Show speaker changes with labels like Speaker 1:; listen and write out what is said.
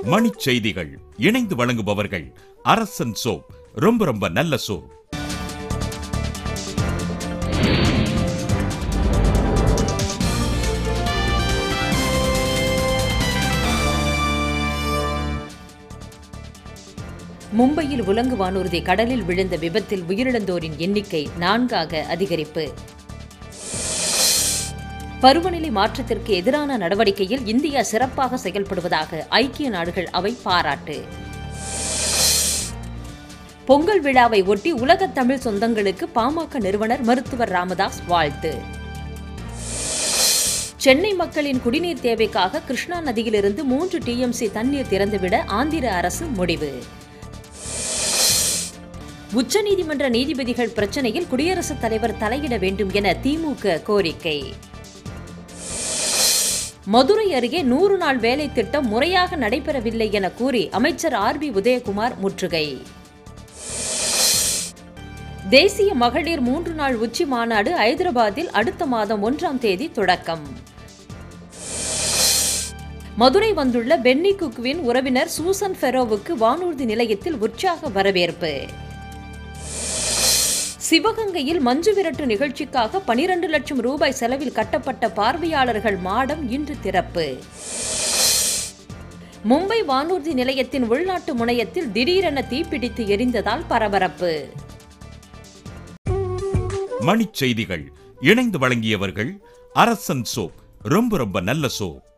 Speaker 1: மணிச் செய்திகள் இணைந்து வழங்குபவர்கள் அரசன் சோப் ரொம்ப ரொம்ப நல்ல சோப்
Speaker 2: மும்பையில் உலங்கு வானூர்தி கடலில் விழுந்த விபத்தில் உயிரிழந்தோரின் எண்ணிக்கை நான்காக அதிகரிப்பு பருவநிலை மாற்றத்திற்கு எதிரான நடவடிக்கையில் இந்தியா சிறப்பாக செயல்படுவதாக ஐக்கிய நாடுகள் அவை பாராட்டு பொங்கல் விழாவை ஒட்டி உலகத் தமிழ் சொந்தங்களுக்கு பாமக நிறுவனர் மருத்துவர் ராமதாஸ் வாழ்த்து சென்னை மக்களின் குடிநீர் தேவைக்காக கிருஷ்ணா நதியிலிருந்து மூன்று டிஎம்சி தண்ணீர் திறந்துவிட ஆந்திர அரசு முடிவு உச்சநீதிமன்ற நீதிபதிகள் பிரச்சனையில் குடியரசுத் தலைவர் தலையிட வேண்டும் என திமுக கோரிக்கை மதுரை அருகே நூறு நாள் வேலை திட்டம் முறையாக நடைபெறவில்லை என கூறி அமைச்சர் ஆர் பி உதயகுமார் முற்றுகை தேசிய மகளிர் மூன்று நாள் உச்சி மாநாடு ஐதராபாத்தில் அடுத்த மாதம் ஒன்றாம் தேதி தொடக்கம் மதுரை வந்துள்ள பென்னி குக்வின் உறவினர் சூசன் ஃபெரோவுக்கு வானூர்தி நிலையத்தில் உற்சாக வரவேற்பு சிவகங்கையில் மஞ்சு விரட்டு நிகழ்ச்சிக்காக பனிரண்டு லட்சம் ரூபாய் செலவில் கட்டப்பட்ட பார்வையாளர்கள் மாடம் இன்று திறப்பு மும்பை வானூர்தி நிலையத்தின் உள்நாட்டு முனையத்தில் திடீரென தீப்பிடித்து எரிந்ததால் பரபரப்பு
Speaker 1: மணிச் செய்திகள் இணைந்து வழங்கியவர்கள் அரசன் சோப் ரொம்ப ரொம்ப நல்ல சோப்